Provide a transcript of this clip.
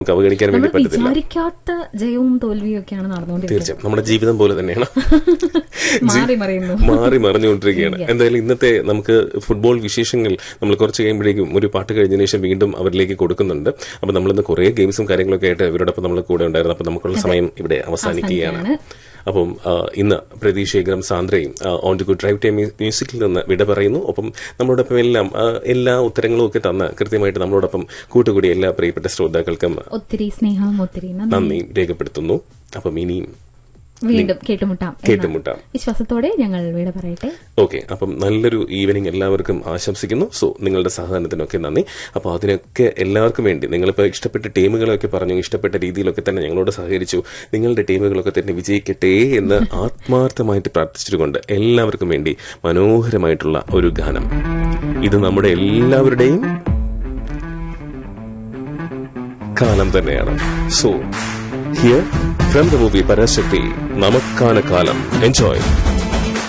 നമുക്ക് അവഗണിക്കാൻ നമ്മൾ വേണ്ടി പറ്റത്തില്ല വിചാരിക്കാത്ത ജയവും തോൽവിയും ഒക്കെയാണ് നടന്നുകൊണ്ടിരിക്കുന്നത് തീർച്ചയായും നമ്മുടെ ജീവിതം പോലെ തന്നെയാണ് മാറി മറിയുന്നു മാറി മറിഞ്ഞുകൊണ്ടിരിക്കുകയാണ് എന്തായാലും ഇന്നത്തെ നമുക്ക് ഫുട്ബോൾ വിശേഷങ്ങൾ നമ്മൾ കുറച്ച് കഴിയുമ്പോഴേക്കും ഒരു പാട്ട് കഴിഞ്ഞതിന് ശേഷം വീണ്ടും അവരിലേക്ക് കൊടുക്കുന്നുണ്ട് അപ്പൊ നമ്മളിന്ന് കുറേ ഗെയിംസിലും കാര്യങ്ങളൊക്കെ ആയിട്ട് ഇവരോടൊപ്പം നമ്മൾ കൂടെ ഉണ്ടായിരുന്നു അപ്പൊ നമുക്കുള്ള സമയം ഇവിടെ അവസാനിക്കുകയാണ് അപ്പം ആ, ഇന്ന് പ്രതീക്ഷേകരം സാന്ദ്രയും on to good drive time മ്യൂസിക്കിൽ നിന്ന് വിട പറയുന്നു ഒപ്പം നമ്മളോടൊപ്പം എല്ലാം ആ, എല്ലാ ഉത്തരങ്ങളും ഒക്കെ തന്ന് കൃത്യമായിട്ട് നമ്മളോടൊപ്പം കൂട്ടുകൂടി എല്ലാ പ്രിയപ്പെട്ട ശ്രോതാക്കൾക്കും ഒത്തിരി സ്നേഹവും ഒത്തിരി നന്ദി നന്ദി രേഖപ്പെടുത്തുന്നു അപ്പം ഇനിയും വീണ്ടും കേട്ടുമുട്ടാം എന്ന കേട്ടുമുട്ടാം വിശ്വാസത്തോടെ ഞങ്ങൾ വീട് പറയട്ടെ ഓക്കെ അപ്പം നല്ലൊരു ഈവനിങ് എല്ലാവർക്കും ആശംസിക്കുന്നു സോ നിങ്ങളുടെ സഹകരണത്തിനൊക്കെ നന്ദി അപ്പോൾ അതിനൊക്കെ എല്ലാവർക്കും വേണ്ടി നിങ്ങളിപ്പോൾ ഇഷ്ടപ്പെട്ട ടീമുകളൊക്കെ പറഞ്ഞു ഇഷ്ടപ്പെട്ട രീതിയിലൊക്കെ തന്നെ ഞങ്ങളോട് സഹകരിച്ചു നിങ്ങളുടെ ടീമുകളൊക്കെ തന്നെ വിജയിക്കട്ടെ എന്ന് ആത്മാർത്ഥമായിട്ട് പ്രാർത്ഥിച്ചുകൊണ്ട് എല്ലാവർക്കും വേണ്ടി മനോഹരമായിട്ടുള്ള ഒരു ഗാനം ഇത് നമ്മുടെ എല്ലാവരുടെയും കാലം തന്നെയാണ് so here from the movie Parasakthi നമുക്കാണ് കാലം എൻജോയ്